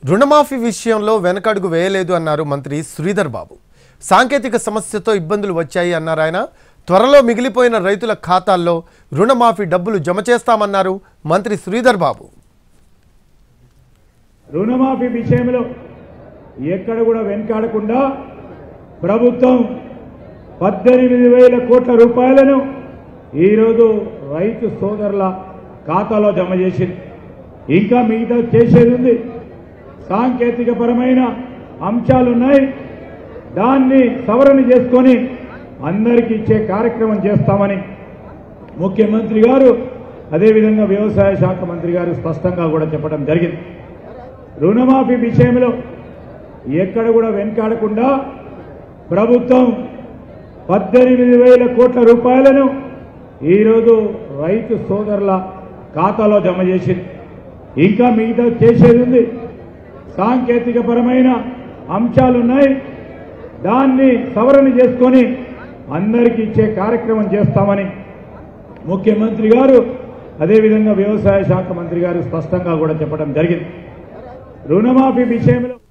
రుణమాఫీ విషయంలో వెనకడుగు వేయలేదు అన్నారు మంత్రి శ్రీధర్ బాబు సాంకేతిక సమస్యతో ఇబ్బందులు వచ్చాయి అన్నారు ఆయన త్వరలో మిగిలిపోయిన రైతుల ఖాతాల్లో రుణమాఫీ డబ్బులు జమ చేస్తామన్నారు మంత్రి శ్రీధర్ బాబు రుణమాఫీ విషయంలో ఎక్కడ కూడా వెనకాడకుండా ప్రభుత్వం పద్దెనిమిది వేల కోట్ల రూపాయలను ఈరోజు రైతు సోదరుల ఖాతాలో జమ చేసింది ఇంకా మిగతా చేసేది ఉంది సాంకేతిక పరమైన అంశాలున్నాయి దాన్ని సవరణ చేసుకొని అందరికీ ఇచ్చే కార్యక్రమం చేస్తామని ముఖ్యమంత్రి గారు అదేవిధంగా వ్యవసాయ శాఖ మంత్రి గారు స్పష్టంగా కూడా చెప్పడం జరిగింది రుణమాఫీ విషయంలో ఎక్కడ కూడా వెనకాడకుండా ప్రభుత్వం పద్దెనిమిది వేల కోట్ల రూపాయలను ఈరోజు రైతు సోదరుల ఖాతాలో జమ చేసింది ఇంకా మిగతా చేసేది ఉంది సాంకేతిక పరమైన అంశాలున్నాయి దాన్ని సవరణ చేసుకొని అందరికీ ఇచ్చే కార్యక్రమం చేస్తామని ముఖ్యమంత్రి గారు అదేవిధంగా వ్యవసాయ శాఖ మంత్రి గారు స్పష్టంగా కూడా చెప్పడం జరిగింది రుణమాఫీ విషయంలో